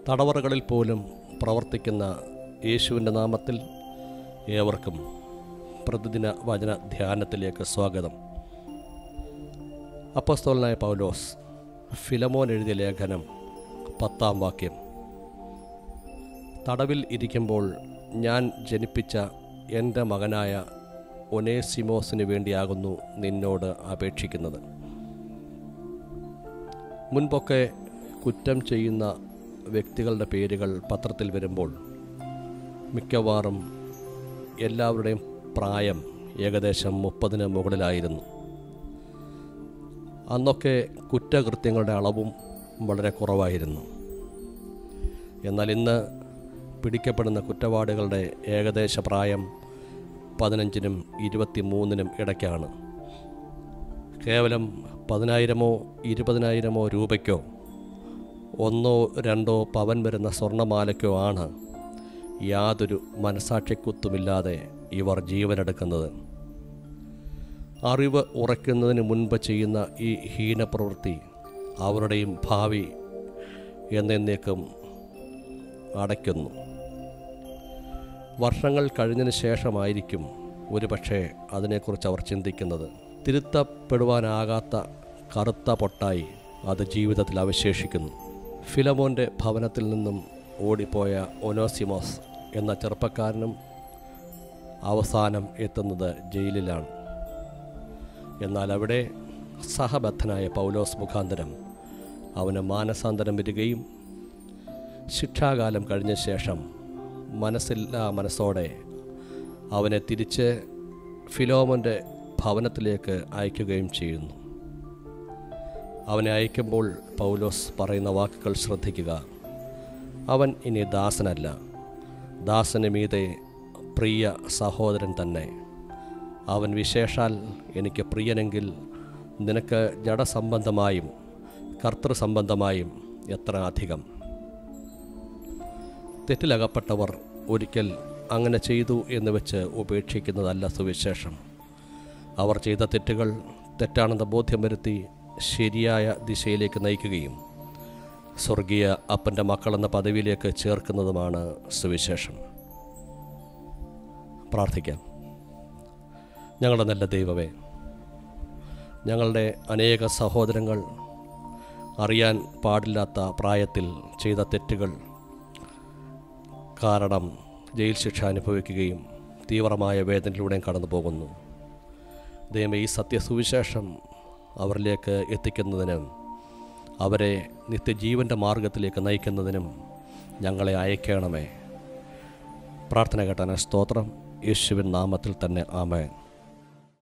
തടവറകളിൽ പോലും പ്രവർത്തിക്കുന്ന യേശുവിൻ്റെ നാമത്തിൽ ഏവർക്കും പ്രതിദിന വചന ധ്യാനത്തിലേക്ക് സ്വാഗതം അപ്പസ്തോലനായ പൗലോസ് ഫിലമോൻ എഴുതിയ ലേഖനം പത്താം വാക്യം തടവിൽ ഇരിക്കുമ്പോൾ ഞാൻ ജനിപ്പിച്ച എൻ്റെ മകനായ ഒനേസിമോസിന് വേണ്ടിയാകുന്നു നിന്നോട് അപേക്ഷിക്കുന്നത് മുൻപൊക്കെ കുറ്റം ചെയ്യുന്ന വ്യക്തികളുടെ പേരുകൾ പത്രത്തിൽ വരുമ്പോൾ മിക്കവാറും എല്ലാവരുടെയും പ്രായം ഏകദേശം മുപ്പതിന് മുകളിലായിരുന്നു അന്നൊക്കെ കുറ്റകൃത്യങ്ങളുടെ അളവും വളരെ കുറവായിരുന്നു എന്നാൽ ഇന്ന് പിടിക്കപ്പെടുന്ന കുറ്റവാളികളുടെ ഏകദേശ പ്രായം പതിനഞ്ചിനും ഇരുപത്തി മൂന്നിനും ഇടയ്ക്കാണ് കേവലം പതിനായിരമോ ഇരുപതിനായിരമോ രൂപയ്ക്കോ ഒന്നോ രണ്ടോ പവൻ വരുന്ന സ്വർണ്ണമാലയ്ക്കോ ആണ് യാതൊരു മനസാക്ഷിക്കുത്തുമില്ലാതെ ഇവർ ജീവനെടുക്കുന്നത് അറിവ് ഉറയ്ക്കുന്നതിന് മുൻപ് ചെയ്യുന്ന ഈ ഹീനപ്രവൃത്തി അവരുടെയും ഭാവി എന്നേക്കും അടയ്ക്കുന്നു വർഷങ്ങൾ കഴിഞ്ഞതിന് ശേഷമായിരിക്കും ഒരുപക്ഷെ അതിനെക്കുറിച്ച് അവർ ചിന്തിക്കുന്നത് തിരുത്തപ്പെടുവാനാകാത്ത കറുത്ത പൊട്ടായി അത് ജീവിതത്തിൽ അവശേഷിക്കുന്നു ഫിലമോൻ്റെ ഭവനത്തിൽ നിന്നും ഓടിപ്പോയ ഒനോസിമോസ് എന്ന ചെറുപ്പക്കാരനും അവസാനം എത്തുന്നത് ജയിലിലാണ് എന്നാൽ അവിടെ സഹബദ്ധനായ പൗലോസ് മുഖാന്തരം അവന് മാനസാന്തരം വരികയും ശിക്ഷാകാലം കഴിഞ്ഞ ശേഷം മനസ്സില്ലാ മനസ്സോടെ അവനെ തിരിച്ച് ഫിലോമൻ്റെ ഭവനത്തിലേക്ക് അയക്കുകയും ചെയ്യുന്നു അവനെ അയക്കുമ്പോൾ പൗലോസ് പറയുന്ന വാക്കുകൾ ശ്രദ്ധിക്കുക അവൻ ഇനി ദാസനല്ല ദാസന് മീതെ പ്രിയ സഹോദരൻ തന്നെ അവൻ വിശേഷാൽ എനിക്ക് പ്രിയനെങ്കിൽ നിനക്ക് ജഡസംബന്ധമായും കർത്തൃസംബന്ധമായും എത്ര അധികം തെറ്റിലകപ്പെട്ടവർ ഒരിക്കൽ അങ്ങനെ ചെയ്തു എന്ന് വെച്ച് ഉപേക്ഷിക്കുന്നതല്ല സുവിശേഷം അവർ ചെയ്ത തെറ്റുകൾ തെറ്റാണെന്ന് ബോധ്യം വരുത്തി ശരിയായ ദിശയിലേക്ക് നയിക്കുകയും സ്വർഗീയ അപ്പൻ്റെ മക്കളെന്ന പദവിയിലേക്ക് ചേർക്കുന്നതുമാണ് സുവിശേഷം പ്രാർത്ഥിക്കാം ഞങ്ങളുടെ നല്ല ദൈവമേ ഞങ്ങളുടെ അനേക സഹോദരങ്ങൾ അറിയാൻ പാടില്ലാത്ത പ്രായത്തിൽ ചെയ്ത തെറ്റുകൾ കാരണം ജയിൽ ശിക്ഷ അനുഭവിക്കുകയും തീവ്രമായ വേദനയിലൂടെയും കടന്നു പോകുന്നു ദൈവം ഈ സത്യസുവിശേഷം അവരിലേക്ക് എത്തിക്കുന്നതിനും അവരെ നിത്യജീവൻ്റെ മാർഗത്തിലേക്ക് നയിക്കുന്നതിനും ഞങ്ങളെ അയക്കണമേ പ്രാർത്ഥന കേട്ടാൻ സ്തോത്രം യേശുവിൻ നാമത്തിൽ തന്നെ ആമേൻ